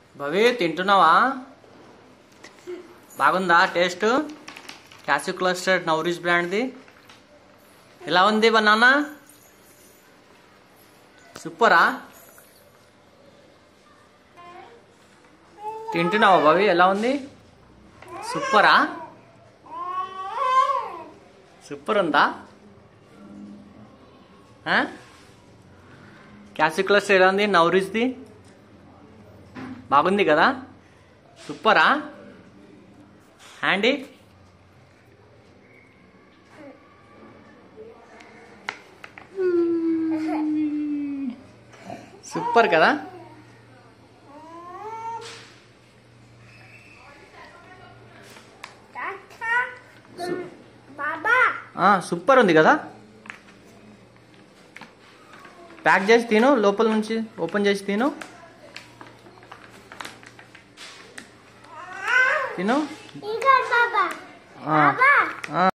భవి తింటున్నావా బాగుందా టేస్ట్ క్యాసివ్ క్లస్టర్డ్ నౌరిష్ బ్రాండ్ది ఎలా ఉంది బనానా సూపరా తింటున్నావా భవి ఎలా ఉంది సూపరా సూపర్ ఉందా క్యాసివ్ క్లస్టర్ ఎలా ఉంది నౌరిష్ది బాగుంది కదా సూపరా హ్యాండీ సూపర్ కదా బాబా ఆ, సూపర్ ఉంది కదా ప్యాక్ చేసి తిను లోపల నుంచి ఓపెన్ చేసి తిను తిను ఇంకా బాబా ఆ, బాబా ఆ.